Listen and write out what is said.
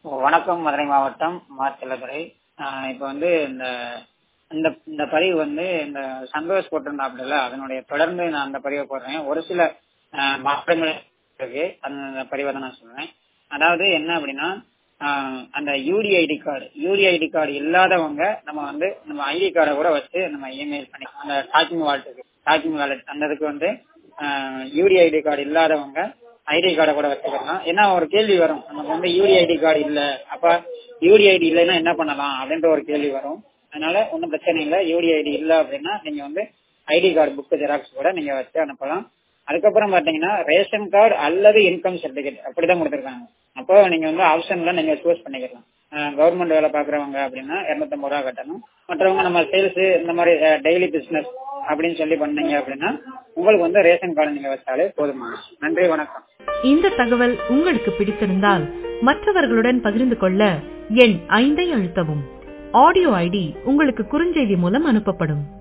வணக்கம் மதுரை மாவட்டம் மாச்சலதுறை இப்போ வந்து இந்த இந்த இந்த பதிவு வந்து இந்த சந்தோஷ் போட்டிருந்தாப்புல அதனுடைய தொடர்ந்து நான் அந்த பதிவை போடுறேன் ஒரு சில ஆஹ், மாற்றங்கள் இருக்கு அந்த பதிவை தான் நான் சொல்றேன் அதாவது என்ன அப்படின்னா ஆஹ், அந்த யூடிஐடி கார்டு யூடிஐடி கார்டு இல்லாதவங்க நம்ம வந்து நம்ம ஐடி கார்டை கூட வச்சு நம்ம இமெயில் பண்ணி அந்த டாக்கிங் வாலெட்டுக்கு டாக்கிங் வாலெட் அந்த இதுக்கு வந்து யூடிஐடி கார்டு இல்லாதவங்க ஐடி கார்டை கூட வச்சுக்கலாம் ஏன்னா ஒரு கேள்வி வரும் நமக்கு வந்து யூடிஐடி கார்டு இல்ல அப்ப யூடிஐடி இல்லைன்னா என்ன பண்ணலாம் அப்படின்ற ஒரு கேள்வி வரும் அதனால ஒன்றும் பிரச்சனை இல்லை யூடிஐடி இல்ல அப்படின்னா நீங்க வந்து ஐடி கார்டு புக் ஜெராக்ஸ் கூட நீங்க வச்சு அனுப்பலாம் அதுக்கப்புறம் பாத்தீங்கன்னா ரேஷன் கார்டு அல்லது இன்கம் சர்டிபிகேட் அப்படிதான் கொடுத்துருக்காங்க அப்போ நீங்க வந்து ஆப்ஷன்ல நீங்க சூஸ் பண்ணிக்கலாம் கவர்மெண்ட் வேலை பாக்குறவங்க அப்படின்னா இருநூத்தம்பது ரூபா கட்டணும் மற்றவங்க நம்ம சேல்ஸ் இந்த மாதிரி டெய்லி பிசினஸ் அப்படின்னு சொல்லி பண்ணீங்க அப்படின்னா உங்களுக்கு வந்து ரேஷன் கார்டு நீங்க வச்சாலே போதுமானது நன்றி வணக்கம் இந்த தகவல் உங்களுக்கு பிடித்திருந்தால் மற்றவர்களுடன் பகிர்ந்து கொள்ள எண் ஐந்தை அழுத்தவும் ஆடியோ ஐடி உங்களுக்கு குறுஞ்செய்தி மூலம் அனுப்பப்படும்